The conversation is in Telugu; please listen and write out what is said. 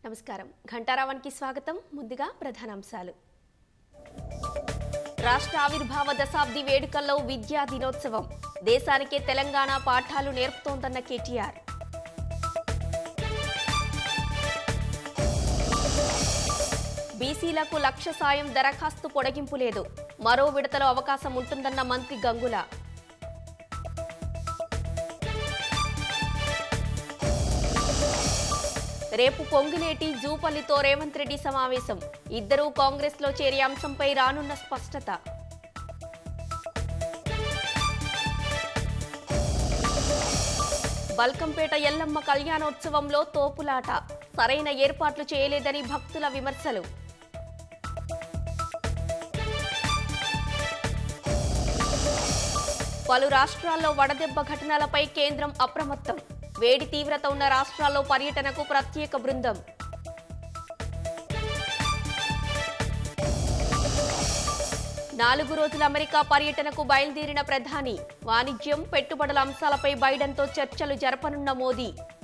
నమస్కారం ఘంటారావానికి స్వాగతం ముందుగా ప్రధానాంశాలు రాష్ట్ర ఆవిర్భావ దశాబ్ది వేడుకల్లో విద్యా దినోత్సవం దేశానికే తెలంగాణ పాఠాలు నేర్పుతోందన్న కేటీఆర్ బీసీలకు లక్ష సాయం దరఖాస్తు పొడిగింపు లేదు మరో విడతలో అవకాశం ఉంటుందన్న మంత్రి గంగుల రేపు పొంగులేటి జూపల్లితో రేవంత్ రెడ్డి సమావేశం ఇద్దరూ కాంగ్రెస్ లో చేరే అంశంపై రానున్న స్పష్టత బల్కంపేట ఎల్లమ్మ కళ్యాణోత్సవంలో తోపులాట సరైన ఏర్పాట్లు చేయలేదని భక్తుల విమర్శలు పలు రాష్ట్రాల్లో వడదెబ్బ ఘటనలపై కేంద్రం అప్రమత్తం వేడి తీవ్రత ఉన్న రాష్ట్రాల్లో పర్యటనకు ప్రత్యేక బృందం నాలుగు రోజుల అమెరికా పర్యటనకు బయలుదేరిన ప్రధాని వాణిజ్యం పెట్టుబడుల అంశాలపై బైడెన్తో చర్చలు జరపనున్న మోదీ